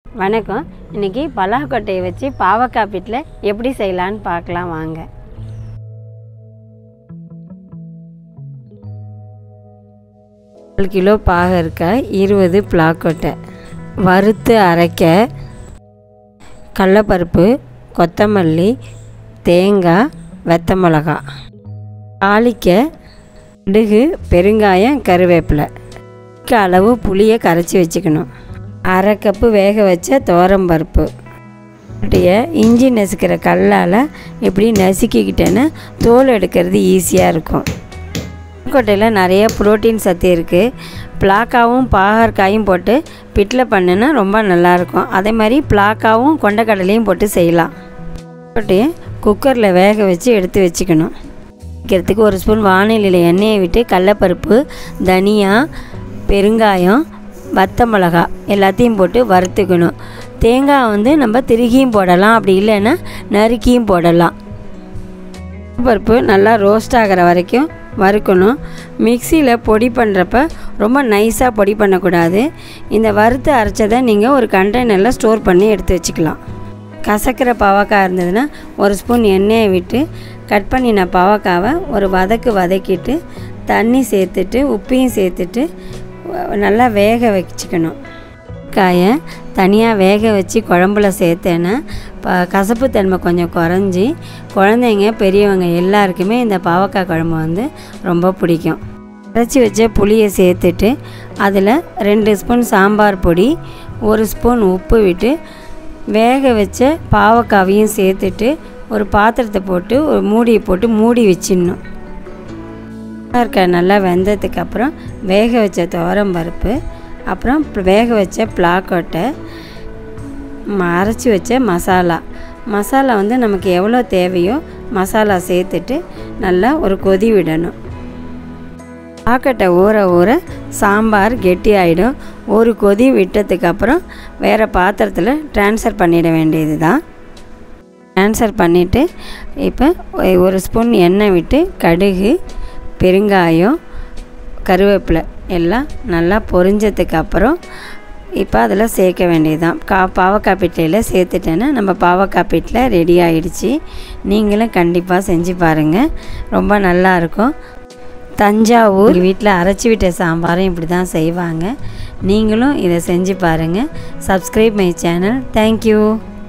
வணக்கம் இன்னைக்கு பலாக்கொட்டையை வச்சு பாவக்காய் பிட்டில் எப்படி செய்யலான்னு பார்க்கலாம் வாங்க ஒரு கிலோ பாகற்காய் இருபது பிளாக்கொட்டை வறுத்து அரைக்க கடலப்பருப்பு கொத்தமல்லி தேங்காய் வெத்த மிளகா தாளிக்க கடுகு பெருங்காயம் கருவேப்பிலை மிக்க அளவு புளியை கரைச்சி வச்சுக்கணும் அரை கப்பு வேக வச்ச துவரம்பருப்பு கொட்டையை இஞ்சி நசுக்கிற கல்லால் இப்படி நசுக்கிக்கிட்டேன்னா தோல் எடுக்கிறது ஈஸியாக இருக்கும் கொட்டையில் நிறைய புரோட்டீன் சத்து இருக்குது பிளாக்காவும் பாகற்காயும் போட்டு பிட்டில் பண்ணுனா ரொம்ப நல்லாயிருக்கும் அதே மாதிரி பிளாக்காவும் கொண்டக்கடலையும் போட்டு செய்யலாம் கொட்டையை குக்கரில் வேக வச்சு எடுத்து வச்சுக்கணும் வைக்கிறதுக்கு ஒரு ஸ்பூன் வானிலையில் எண்ணெயை விட்டு கடலப்பருப்பு தனியா பெருங்காயம் வத்த மிளகா எல்லாத்தையும் போட்டு வறுத்துக்கணும் தேங்காய் வந்து நம்ம திருகியும் போடலாம் அப்படி இல்லைன்னா நறுக்கியும் போடலாம் பருப்பு நல்லா ரோஸ்ட் ஆகிற வரைக்கும் வறுக்கணும் மிக்சியில் பொடி பண்ணுறப்ப ரொம்ப நைஸாக பொடி பண்ணக்கூடாது இந்த வறுத்து அரைச்சதை நீங்கள் ஒரு கண்டெய்னரில் ஸ்டோர் பண்ணி எடுத்து வச்சுக்கலாம் கசக்கிற பாவக்காய் இருந்ததுன்னா ஒரு ஸ்பூன் எண்ணெயை விட்டு கட் பண்ணின பாவக்காவை ஒரு வதக்கு வதக்கிட்டு தண்ணி சேர்த்துட்டு உப்பையும் சேர்த்துட்டு நல்லா வேக வச்சுக்கணும் காயை தனியாக வேக வச்சு குழம்புல சேர்த்தேன்னா ப கசப்புத்தன்மை கொஞ்சம் குறைஞ்சி குழந்தைங்க பெரியவங்க எல்லாருக்குமே இந்த பாவக்காய் குழம்பு வந்து ரொம்ப பிடிக்கும் அரைச்சி வச்ச புளியை சேர்த்துட்டு அதில் ரெண்டு ஸ்பூன் சாம்பார் பொடி ஒரு ஸ்பூன் உப்பு விட்டு வேக வச்ச பாவக்காவையும் சேர்த்துட்டு ஒரு பாத்திரத்தை போட்டு ஒரு மூடியை போட்டு மூடி வச்சிடணும் பாவக்காய் நல்லா வெந்ததுக்கு அப்புறம் வேக வச்ச துவரம் பருப்பு அப்புறம் வேக வச்ச பிளாக்கொட்டை அரைச்சி வச்ச மசாலா மசாலா வந்து நமக்கு எவ்வளோ தேவையோ மசாலா சேர்த்துட்டு நல்லா ஒரு கொதி விடணும் பாக்கெட்டை ஊற ஊற சாம்பார் கெட்டி ஆகிடும் ஒரு கொதி விட்டதுக்கு அப்புறம் வேறு பாத்திரத்தில் ட்ரான்ஸ்ஃபர் பண்ணிட வேண்டியது தான் ட்ரான்ஸ்ஃபர் பண்ணிவிட்டு இப்போ ஒரு ஸ்பூன் எண்ணெய் விட்டு கடுகு பெருங்காயம் கருவேப்பிலை எல்லாம் நல்லா பொரிஞ்சதுக்கு அப்புறம் இப்போ அதில் சேர்க்க வேண்டியது தான் கா பாவக்காய் பிட்டையில் சேர்த்துட்டேன்னா நம்ம பாவக்காய் பிட்டில் ரெடி ஆகிடுச்சி நீங்களும் கண்டிப்பாக செஞ்சு பாருங்கள் ரொம்ப நல்லாயிருக்கும் தஞ்சாவூர் வீட்டில் அரைச்சி விட்ட சாம்பாரும் இப்படி தான் செய்வாங்க நீங்களும் இதை செஞ்சு பாருங்கள் சப்ஸ்கிரைப் மை சேனல் தேங்க்யூ